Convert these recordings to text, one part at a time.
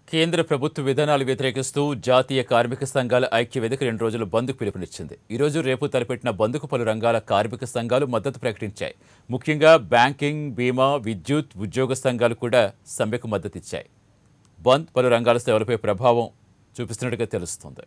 కేంద్ర ప్రభుత్వ విధానాలు వ్యతిరేకిస్తూ జాతీయ కార్మిక సంఘాల ఐక్య వేదిక రెండు రోజులు బంద్కు పిలుపునిచ్చింది ఈ రోజు రేపు తలపెట్టిన బంద్కు పలు రంగాల కార్మిక సంఘాలు మద్దతు ప్రకటించాయి ముఖ్యంగా బ్యాంకింగ్ బీమా విద్యుత్ ఉద్యోగ సంఘాలు కూడా సమ్మెకు మద్దతిచ్చాయి బంద్ పలు రంగాల సేవలపై ప్రభావం చూపిస్తున్నట్టుగా తెలుస్తోంది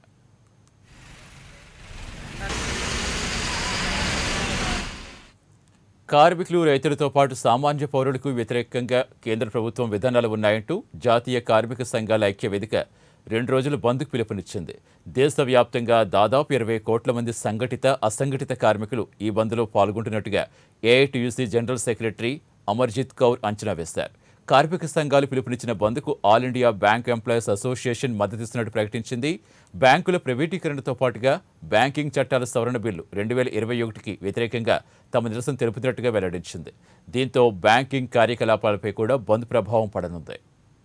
కార్మికులు రైతులతో పాటు సామాన్య పౌరులకు వ్యతిరేకంగా కేంద్ర ప్రభుత్వం విధానాలు ఉన్నాయంటూ జాతీయ కార్మిక సంఘాల ఐక్య వేదిక రెండు రోజులు బంద్కు పిలుపునిచ్చింది దేశవ్యాప్తంగా దాదాపు ఇరవై కోట్ల మంది సంఘటిత అసంఘటిత కార్మికులు ఈ బంద్లో పాల్గొంటున్నట్టుగా AITUC general secretary Amarjeet Kaur అంచనా వేశారు కార్మిక సంఘాలు పిలుపునిచ్చిన బంద్కు all India bank employees association మద్దతిస్తున్నట్టు ప్రకటించింది బ్యాంకుల ప్రైవేటీకరణతో పాటుగా బ్యాంకింగ్ చట్టాల సవరణ బిల్లు రెండు వేల ఇరవై ఒకటికి వ్యతిరేకంగా తమ నిరసన తెలుపుతున్నట్టుగా వెల్లడించింది దీంతో బ్యాంకింగ్ కార్యకలాపాలపై కూడా బంద్ ప్రభావం పడనుంది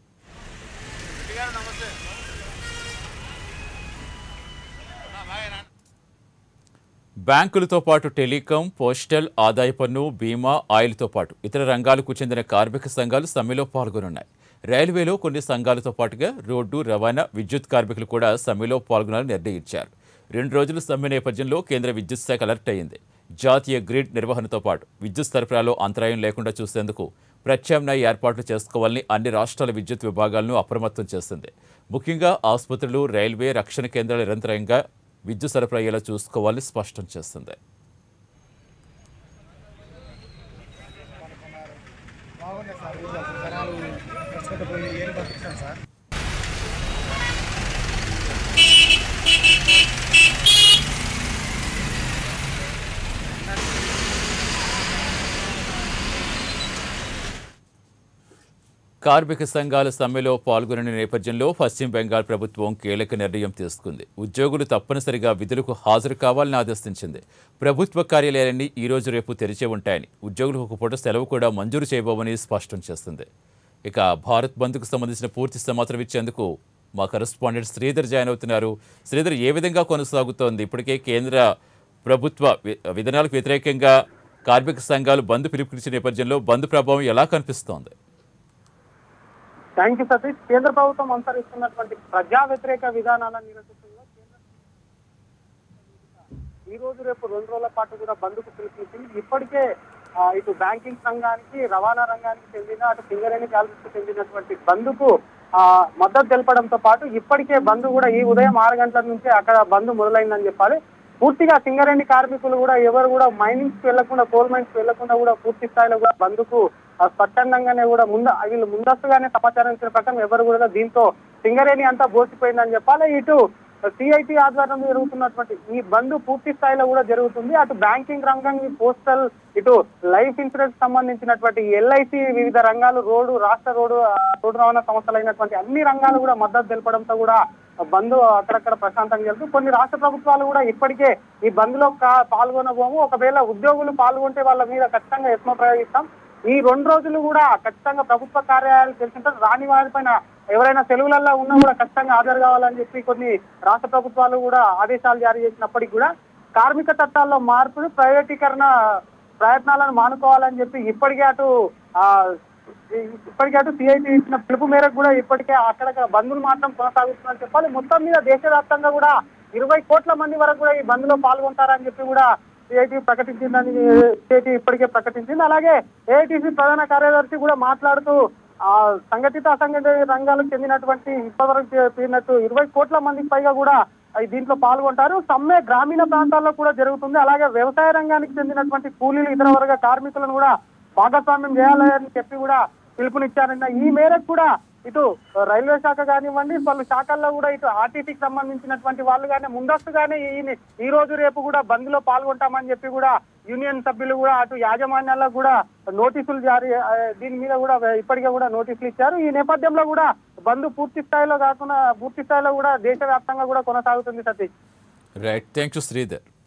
బ్యాంకులతో పాటు టెలికాం పోస్టల్ ఆదాయ పన్ను బీమా ఆయిల్తో పాటు ఇతర రంగాలకు చెందిన కార్మిక సంఘాలు సమ్మెలో పాల్గొనున్నాయి రైల్వేలో కొన్ని సంఘాలతో పాటుగా రోడ్డు రవాణా విద్యుత్ కార్మికులు కూడా సమ్మెలో పాల్గొనాలని నిర్ణయించారు రెండు రోజుల సమ్మె నేపథ్యంలో కేంద్ర విద్యుత్ శాఖ అలర్ట్ అయింది జాతీయ గ్రిడ్ నిర్వహణతో పాటు విద్యుత్ సరఫరాలో అంతరాయం లేకుండా చూసేందుకు ప్రత్యామ్నాయ ఏర్పాట్లు చేసుకోవాలని అన్ని రాష్ట్రాల విద్యుత్ విభాగాలను అప్రమత్తం చేసింది ముఖ్యంగా ఆసుపత్రులు రైల్వే రక్షణ కేంద్రాలు నిరంతరంగా విద్యుత్ సరఫరా అయ్యేలా చూసుకోవాలని స్పష్టం చేస్తుంది బాగుంది సార్ ఊళ్ళో జనాలు నడుచుకుంటూ పోయి ఏం పంపిస్తాం సార్ కార్మిక సంఘాల సమ్మెలో పాల్గొనని నేపథ్యంలో పశ్చిమ బెంగాల్ ప్రభుత్వం కీలక నిర్ణయం తీసుకుంది ఉద్యోగులు తప్పనిసరిగా విధులకు హాజరు కావాలని ఆదేశించింది ప్రభుత్వ కార్యాలయాలన్నీ ఈ రోజు రేపు తెరిచే ఉంటాయని ఉద్యోగులకు ఒక పూట సెలవు కూడా మంజూరు చేయబోమని స్పష్టం చేస్తుంది ఇక భారత్ బంద్కు సంబంధించిన పూర్తి సమాచారం ఇచ్చేందుకు మా కరెస్పాండెంట్ శ్రీధర్ జాయిన్ అవుతున్నారు శ్రీధర్ ఏ విధంగా కొనసాగుతోంది ఇప్పటికే కేంద్ర ప్రభుత్వ వి- విధానాలకు వ్యతిరేకంగా కార్మిక సంఘాలు బంద్ పిలుపునిచ్చిన నేపథ్యంలో బంద్ ప్రభావం ఎలా కనిపిస్తోంది థ్యాంక్ యూ సతీష్ కేంద్ర ప్రభుత్వం అనుసరిస్తున్నటువంటి ప్రజా వ్యతిరేక విధానాలను నిరసిస్తున్న కేంద్ర ఈ రోజు రేపు రెండు రోజుల పాటు కూడా బంద్కు పిలుపునిచ్చింది ఇప్పటికే ఆ, ఇటు బ్యాంకింగ్ రంగానికి రవాణా రంగానికి చెందిన అటు సింగరేణి క్యాలరీస్కి చెందినటువంటి బంద్కు ఆ, మద్దతు తెలపడంతో పాటు ఇప్పటికే బంద్ కూడా ఈ ఉదయం ఆరు గంటల నుంచి అక్కడ బంద్ మొదలైందని చెప్పాలి పూర్తిగా సింగరేణి కార్మికులు కూడా ఎవరు కూడా మైనింగ్స్ వెళ్లకుండా కోల్ మైన్స్ వెళ్లకుండా కూడా పూర్తి స్థాయిలో కూడా బంద్కు ఆ, స్వచ్ఛందంగానే కూడా ముందు వీళ్ళు ముందస్తుగానే సమాచారం ఇచ్చిన ప్రకారం ఎవరు కూడా దీంతో సింగరేణి అంతా బోసిపోయిందని చెప్పాలి ఇటు సిఐటి ఆధ్వర్యంలో జరుగుతున్నటువంటి ఈ బంద్ పూర్తి స్థాయిలో కూడా జరుగుతుంది అటు బ్యాంకింగ్ రంగం ఈ పోస్టల్ ఇటు లైఫ్ ఇన్సూరెన్స్ సంబంధించినటువంటి ఎల్ఐసి వివిధ రంగాలు రోడ్డు రాష్ట్ర రోడ్డు ఆ, రోడ్డు రవాణా సంస్థలు అయినటువంటి అన్ని రంగాలు కూడా మద్దతు తెలపడంతో కూడా బంద్ అక్కడక్కడ ప్రశాంతంగా జరుగుతూ కొన్ని రాష్ట్ర ప్రభుత్వాలు కూడా ఇప్పటికే ఈ బంద్ లో పాల్గొనబోము ఒకవేళ ఉద్యోగులు పాల్గొంటే వాళ్ళ మీద ఖచ్చితంగా ఎత్మ ప్రయోగిస్తాం ఈ రెండు రోజులు కూడా ఖచ్చితంగా ప్రభుత్వ కార్యాలయాలు తెలిసింటే రాని వారిపైన ఎవరైనా సెలవులలో ఉన్నా కూడా ఖచ్చితంగా హాజరు కావాలని చెప్పి కొన్ని రాష్ట్ర ప్రభుత్వాలు కూడా ఆదేశాలు జారీ చేసినప్పటికీ కూడా కార్మిక చట్టాల్లో మార్పులు ప్రైవేటీకరణ ప్రయత్నాలను మానుకోవాలని చెప్పి ఇప్పటికే అటు ఆ ఇప్పటికే అటు సిఐటి ఇచ్చిన పిలుపు మేరకు కూడా ఇప్పటికే అక్కడ బంధువులు మాత్రం కొనసాగుతుందని చెప్పాలి మొత్తం మీద దేశవ్యాప్తంగా కూడా ఇరవై కోట్ల మంది వరకు కూడా ఈ బంద్ లో పాల్గొంటారని చెప్పి కూడా సిఐటి ప్రకటించిందని సిఐటి ఇప్పటికే ప్రకటించింది అలాగే ఏఐటిసి ప్రధాన కార్యదర్శి కూడా మాట్లాడుతూ ఆ సంఘటిత అసంఘటిత రంగాలకు చెందినటువంటి ఇప్పటివరకు చెప్పినట్టు ఇరవై కోట్ల మందికి పైగా కూడా ఈ దీంట్లో పాల్గొంటారు సమ్మె గ్రామీణ ప్రాంతాల్లో కూడా జరుగుతుంది అలాగే వ్యవసాయ రంగానికి చెందినటువంటి కూలీలు ఇతర వర్గ కార్మికులను కూడా భాగస్వామ్యం చేయాలని చెప్పి కూడా పిలుపునిచ్చారన్న ఈ మేరకు కూడా ఇటు రైల్వే శాఖ కానివ్వండి పలు శాఖల్లో కూడా ఇటు ఆర్టీసీకి సంబంధించినటువంటి వాళ్ళు కానీ ముందస్తుగానే ఈ ఈ రోజు రేపు కూడా బంద్ లో పాల్గొంటామని చెప్పి కూడా యూనియన్ సభ్యులు కూడా అటు యాజమాన్యాలకు కూడా నోటీసులు జారీ ఆ, దీని మీద కూడా ఇప్పటికే కూడా నోటీసులు ఇచ్చారు ఈ నేపథ్యంలో కూడా బంద్ పూర్తి స్థాయిలో కాకుండా పూర్తి స్థాయిలో కూడా దేశవ్యాప్తంగా కూడా కొనసాగుతుంది Satish right thank you Sridhar